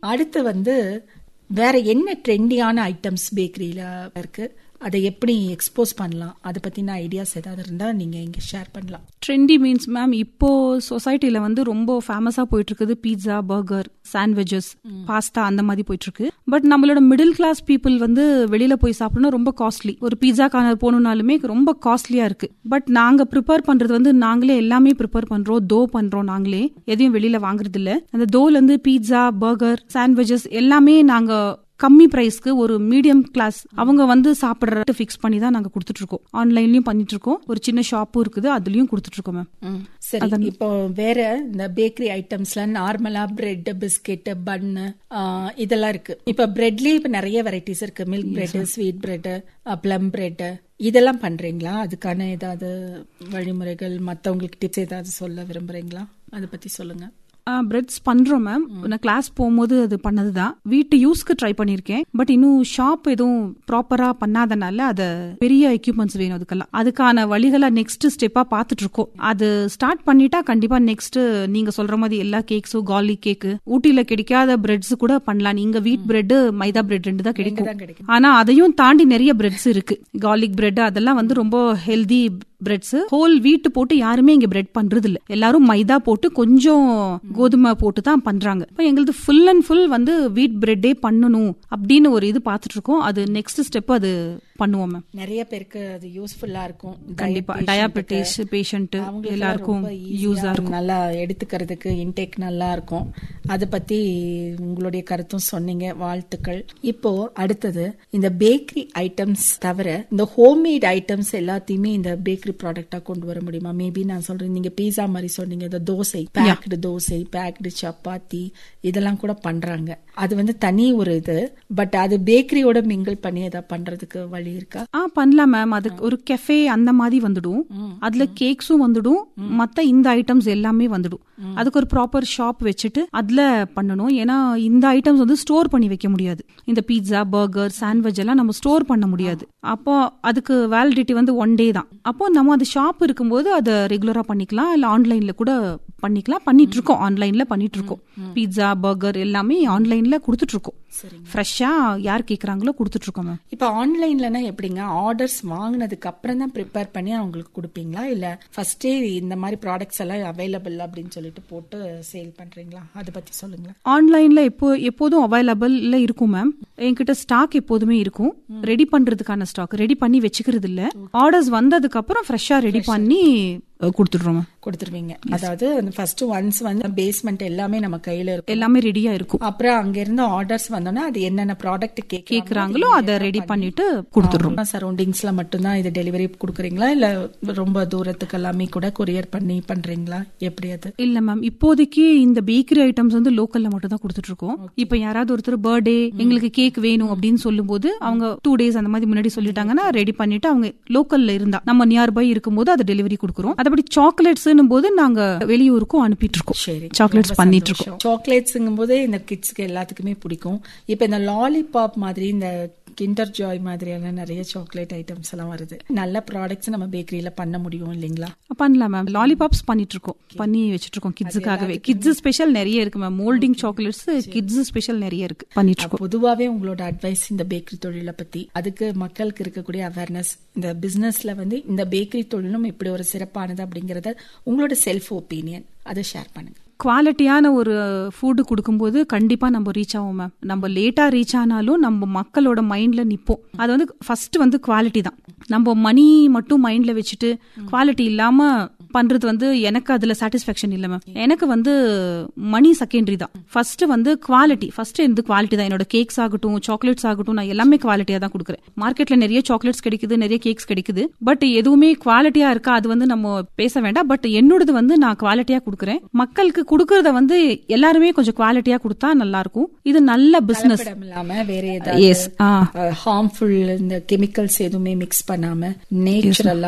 அடுத்து வந்து வேற என்ன ட்ரெண்டியான ஐட்டம்ஸ் பேக்கரியில இருக்கு அதை எப்படி எக்ஸ்போஸ் பண்ணலாம் அதை பத்தின ஐடியாஸ் ஏதாவது இருந்தா நீங்க இங்க ஷேர் பண்ணலாம் ட்ரெண்டி மீன்ஸ் மேம் இப்போ சொசைட்டில வந்து ரொம்ப ஃபேமஸா போயிட்டு இருக்குது பீட்சா பர்கர் சாண்ட்விச்சஸ் பாஸ்தா அந்த மாதிரி போயிட்டு இருக்கு பட் நம்மளோட மிடில் கிளாஸ் பீப்புள் வந்து வெளியில போய் சாப்பிடணும் ரொம்ப காஸ்ட்லி ஒரு பீட்சா கார்னர் போகணும்னாலுமே ரொம்ப காஸ்ட்லியா இருக்கு பட் நாங்க ப்ரிப்பேர் பண்றது வந்து நாங்களே எல்லாமே ப்ரிப்பேர் பண்றோம் தோ பண்றோம் நாங்களே எதையும் வெளியில வாங்குறது இல்ல அந்த தோல இருந்து பீட்சா பர்கர் சாண்ட்விச்சஸ் எல்லாமே நாங்க கம்மி பிரைஸ்க்கு ஒரு மீடியம் கிளாஸ் அவங்க வந்து சாப்பிடுற ஃபிக்ஸ் பண்ணி தான் நாங்க கொடுத்துட்டு இருக்கோம் ஆன்லைன்லயும் பண்ணிட்டு இருக்கோம் ஒரு சின்ன ஷாப்பும் இருக்குது அதுலயும் கொடுத்துட்டு இருக்கோம் மேம் சரி இப்போ வேற இந்த பேக்கரி ஐட்டம்ஸ்ல நார்மலா பிரெட் பிஸ்கெட் பன்னு இதெல்லாம் இருக்கு இப்ப பிரெட்லயே இப்ப நிறைய வெரைட்டிஸ் இருக்கு milk bread sweet bread plum bread இதெல்லாம் பண்றீங்களா அதுக்கான ஏதாவது வழிமுறைகள் மத்தவங்களுக்கு டிப்ஸ் ஏதாவது சொல்ல விரும்புறீங்களா அதை பத்தி சொல்லுங்க பிரெட்ஸ் பண்றோம் மேம் நான் கிளாஸ் போகும்போது அது பண்ணதுதான் வீட்டு யூஸ்க்கு ட்ரை பண்ணிருக்கேன் பட் இன்னும் ஷாப் எதுவும் ப்ராப்பரா பண்ணாதனால அத பெரிய எக்யூப்மெண்ட்ஸ் வேணும் அதுக்கெல்லாம் அதுக்கான வழிகளை நெக்ஸ்ட் ஸ்டெப்பா பாத்துட்டு இருக்கோம் அது ஸ்டார்ட் பண்ணிட்டா கண்டிப்பா நெக்ஸ்ட் நீங்க சொல்ற மாதிரி எல்லா கேக்ஸும் காலி கேக்கு ஊட்டியில கிடைக்காத பிரெட்ஸ் கூட பண்ணலாம் நீங்க வீட் பிரெட் மைதா பிரெட் ரெண்டு தான் கிடைக்கும் ஆனா அதையும் தாண்டி நிறைய பிரெட்ஸ் இருக்கு கார்லிக் பிரெட் அதெல்லாம் வந்து ரொம்ப ஹெல்தி பிரெட்ஸ் ஹோல் வீட்டு போட்டு யாருமே இங்க பிரெட் பண்றது இல்ல எல்லாரும் மைதா போட்டு கொஞ்சம் கோதுமை போட்டு தான் பண்றாங்க இப்போ எங்களுக்கு ஃபுல் அண்ட் ஃபுல் வந்து வீட் பிரெட்டே பண்ணணும் அப்படின்னு ஒரு இது பார்த்துட்டு இருக்கோம் அது நெக்ஸ்ட் ஸ்டெப் அது பண்ணுவோம் மேம் நிறைய பேருக்கு அது யூஸ்ஃபுல்லா இருக்கும் கண்டிப்பா டயாபெட்டிஸ் பேஷண்ட் எல்லாருக்கும் யூஸா இருக்கும் நல்லா எடுத்துக்கிறதுக்கு இன்டேக் நல்லா இருக்கும் அதை பத்தி உங்களுடைய கருத்தும் சொன்னீங்க வாழ்த்துக்கள் இப்போ அடுத்தது இந்த பேக்கரி ஐட்டம்ஸ் தவிர இந்த ஹோம்மேட் ஐட்டம்ஸ் எல்லாத்தையுமே இந்த பேக்கரி ப்ராடக்டா கொண்டு வர முடியுமா மேபி நான் சொல்றேன் நீங்க பீஸா மாதிரி சொன்னீங்க இந்த தோசை பேக்டு தோசை பேக்டு சப்பாத்தி இதெல்லாம் கூட பண்றாங்க அது வந்து தனி ஒரு இது பட் அது பேக்கரியோட மிங்கிள் பண்ணி அதை பண்றதுக்கு வழி இருக்கா ஆ பண்ணலாம் மேம் அதுக்கு ஒரு கெஃபே அந்த மாதிரி வந்துடும் அதுல கேக்ஸும் வந்துடும் மத்த இந்த ஐட்டம்ஸ் எல்லாமே வந்துடும் அதுக்கு ஒரு ப்ராப்பர் ஷாப் வச்சுட்டு அதுல பண்ணணும் ஏன்னா இந்த ஐட்டம்ஸ் வந்து ஸ்டோர் பண்ணி வைக்க முடியாது இந்த பீட்சா பர்கர் சாண்ட்விச் எல்லாம் நம்ம ஸ்டோர் பண்ண முடியாது அப்போ அதுக்கு வேலிடிட்டி வந்து ஒன் டே தான் அப்போ நம்ம அது ஷாப் இருக்கும்போது அதை ரெகுலரா பண்ணிக்கலாம் இல்ல ஆன்லைன்ல கூட பண்ணிக்கலாம் பண்ணிட்டு இருக்கோம் ஆன்லைன்ல பண்ணிட்டு இருக்கோம் பீட்சா பர்கர் எல்லாமே ஆன்லைன்ல கொடுத்துட்டு இருக்கோம் ஃப்ரெஷ்ஷா யார் கேக்குறாங்களோ கொடுத்துட்டு இருக்கோம் மேம் இப்ப ஆன்லைன்லனா எப்படிங்க ஆர்டர்ஸ் வாங்கினதுக்கு அப்புறம் தான் ப்ரிப்பேர் பண்ணி அவங்களுக்கு கொடுப்பீங்களா இல்ல ஃபர்ஸ்டே இந்த மாதிரி ப்ராடக்ட்ஸ் எல்லாம் அவைலபிள் அப்படின்னு சொல்லிட்டு போட்டு சேல் பண்றீங்களா அதை பத்தி சொல்லுங்களேன் ஆன்லைன்ல எப்போ எப்போதும் அவைலபிள்ல இருக்கும் மேம் என்கிட்ட ஸ்டாக் எப்போதுமே இருக்கும் ரெடி பண்றதுக்கான ஸ்டாக் ரெடி பண்ணி வச்சுக்கிறது இல்ல ஆர்டர்ஸ் வந்ததுக்கு அப்புறம் ஃப்ரெஷ்ஷா ரெடி பண்ணி கொடுத்துடுறோம் கொடுத்துருவீங்க அதாவது ஃபர்ஸ்ட் ஒன்ஸ் வந்து பேஸ்மெண்ட் எல்லாமே நம்ம கையில இருக்கும் எல்லாமே ரெடியா இருக்கும் அப்புறம் அங்க இருந்து ஆர்டர்ஸ் வந்தோம்னா அது என்னென்ன ப்ராடக்ட் கேக்குறாங்களோ அதை ரெடி பண்ணிட்டு கொடுத்துடுறோம் சரௌண்டிங்ஸ்ல மட்டும்தான் இது டெலிவரி கொடுக்குறீங்களா இல்ல ரொம்ப தூரத்துக்கு எல்லாமே கூட கொரியர் பண்ணி பண்றீங்களா எப்படி அது இல்ல மேம் இப்போதைக்கு இந்த பேக்கரி ஐட்டம்ஸ் வந்து லோக்கல்ல மட்டும் தான் கொடுத்துட்டு இருக்கோம் இப்ப யாராவது ஒருத்தர் பர்த்டே எங்களுக்கு கேக் வேணும் அப்படின்னு சொல்லும் போது அவங்க டூ டேஸ் அந்த மாதிரி முன்னாடி சொல்லிட்டாங்கன்னா ரெடி பண்ணிட்டு அவங்க லோக்கல்ல இருந்தா நம்ம நியர் பை இருக்கும்போது அதை டெலிவரி கொடுக்குறோம் மற்றபடி சாக்லேட்ஸ் போது நாங்க வெளியூருக்கும் அனுப்பிட்டு இருக்கோம் சரி சாக்லேட்ஸ் பண்ணிட்டு இருக்கோம் சாக்லேட்ஸுங்கும் போது இந்த கிட்ஸ்க்கு எல்லாத்துக்குமே பிடிக்கும் இப்ப இந்த லாலிபாப் மாதிரி இந்த கிண்டர் ஜாய் மாதிரியான நிறைய சாக்லேட் ஐட்டம்ஸ் எல்லாம் வருது நல்ல ப்ராடக்ட்ஸ் நம்ம பேக்கரியில பண்ண முடியும் இல்லைங்களா பண்ணலாம் மேம் லாலிபாப்ஸ் பண்ணிட்டு இருக்கோம் பண்ணி வச்சிட்டு இருக்கோம் கிட்ஸுக்காகவே கிட்ஸ் ஸ்பெஷல் நிறைய இருக்கு ma'am moulding chocolates kids special நிறைய இருக்கு பண்ணிட்டு இருக்கோம் பொதுவாவே உங்களோட அட்வைஸ் இந்த பேக்கரி தொழிலை பத்தி அதுக்கு மக்களுக்கு இருக்கக்கூடிய அவேர்னஸ் இந்த பிசினஸ்ல வந்து இந்த பேக்கரி தொழிலும் இப்படி ஒரு சிறப்பானது அப்படிங்கறத உங்களோட செல்ஃப் ஒப்பீனியன் அதை ஷேர் பண்ணுங்க குவாலிட்டியான ஒரு ஃபுட்டு கொடுக்கும்போது கண்டிப்பா நம்ம ரீச் ஆகும் மேம் நம்ம லேட்டா ரீச் ஆனாலும் நம்ம மக்களோட மைண்ட்ல நிப்போம் அது வந்து ஃபர்ஸ்ட் வந்து குவாலிட்டி தான் நம்ம மணி மட்டும் மைண்ட்ல வச்சுட்டு குவாலிட்டி இல்லாம பண்றது வந்து எனக்கு அதுல சாட்டிஸ்பாக்சன் இல்ல மேம் எனக்கு வந்து மணி செகண்டரி தான் ஃபர்ஸ்ட் வந்து குவாலிட்டி ஃபர்ஸ்ட் இந்த குவாலிட்டி தான் என்னோட கேக்ஸ் ஆகட்டும் சாக்லேட்ஸ் ஆகட்டும் நான் எல்லாமே குவாலிட்டியா தான் கொடுக்குறேன் மார்க்கெட்ல நிறைய சாக்லேட்ஸ் கிடைக்குது நிறைய கேக்ஸ் கிடைக்குது பட் எதுவுமே குவாலிட்டியா இருக்கா அது வந்து நம்ம பேச வேண்டாம் பட் என்னோடது வந்து நான் குவாலிட்டியா கொடுக்குறேன் மக்களுக்கு கொடுக்கறத வந்து எல்லாருமே கொஞ்சம் குவாலிட்டியா கொடுத்தா நல்லா இருக்கும் இது நல்ல பிசினஸ் இல்லாம வேற ஏதாவது ஹார்ம்ஃபுல் இந்த கெமிக்கல்ஸ் எதுவுமே மிக்ஸ் பண்ணாம நேச்சுரலா